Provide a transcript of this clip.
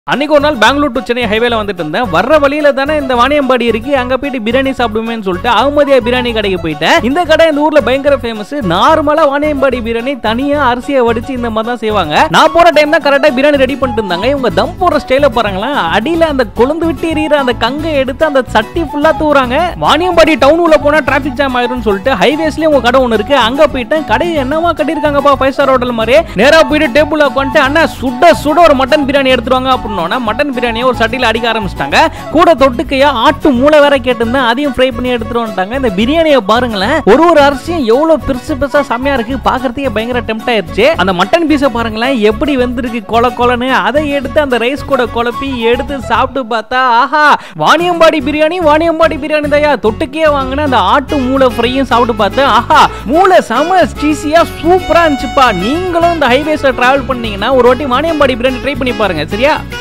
அன்னைக்கு ஒரு நாள் பெங்களூர் டு சென்னை ஹைவேல வந்துட்டு இருந்தேன் வர்ற வழியில தானே இந்த வாணியம்பாடி இருக்கு அங்க போயிட்டு பிரியாணி சாப்பிடுவேன்னு சொல்லிட்டு அகமதியா பிரியாணி கடைக்கு போயிட்டேன் இந்த கடை இந்த ஊர்ல பயங்கர ஃபேமஸ் நார்மலா வாணியம்பாடி பிரியாணி தனியா அரிசியை வடிச்சு இந்த மாதிரி தான் செய்வாங்க நான் போற டைம் தான் கரெக்டா பிரியாணி ரெடி பண்ணிட்டு இருந்தாங்க இவங்க தம் போடுற ஸ்டைல பாருங்களேன் அடியில அந்த கொழுந்து விட்டு எறிகிற அந்த கங்கை எடுத்து அந்த சட்டி ஃபுல்லா தூறாங்க வாணியம்பாடி டவுன் உள்ள போனா டிராபிக் ஜாம் ஆயிரும்னு சொல்லிட்டு ஹைவேஸ்லயே உங்க கடை ஒன்று இருக்கு அங்க போயிட்டேன் கடை என்னவா கட்டியிருக்காங்கப்பா ஃபைவ் ஸ்டார் ஹோட்டல் மாதிரி நேரா போயிட்டு டேபிள் உட்காந்துட்டு அண்ணா சுட சுட ஒரு மட்டன் பிரியாணி எடுத்துருவாங்க அப்படின்னோன்னா மட்டன் பிரியாணியை ஒரு சட்டியில் அடிக்க ஆரம்பிச்சிட்டாங்க கூட தொட்டுக்கையா ஆட்டு மூளை வேற கேட்டிருந்தேன் அதையும் ஃப்ரை பண்ணி எடுத்துட்டு வந்துட்டாங்க இந்த பிரியாணியை பாருங்களேன் ஒரு ஒரு அரிசியும் எவ்வளவு பெருசு பெருசா செம்மையா இருக்கு பாக்குறதுக்கே பயங்கர டெம்ட் ஆயிருச்சு அந்த மட்டன் பீஸை பாருங்களேன் எப்படி வெந்திருக்கு கொல கொலன்னு அதை எடுத்து அந்த ரைஸ் கூட குழப்பி எடுத்து சாப்பிட்டு பார்த்தா ஆஹா வாணியம்பாடி பிரியாணி வாணியம்பாடி பிரியாணி தயா தொட்டுக்கே வாங்கின அந்த ஆட்டு மூளை ஃப்ரையும் சாப்பிட்டு பார்த்தேன் ஆஹா மூளை செம ஸ்டீசியா சூப்பரா இருந்துச்சுப்பா நீங்களும் இந்த ஹைவேஸ்ல டிராவல் பண்ணீங்கன்னா ஒரு வாட்டி வாணியம்பாடி பிரியாணி ட்ரை பண்ணி பாருங்க சரியா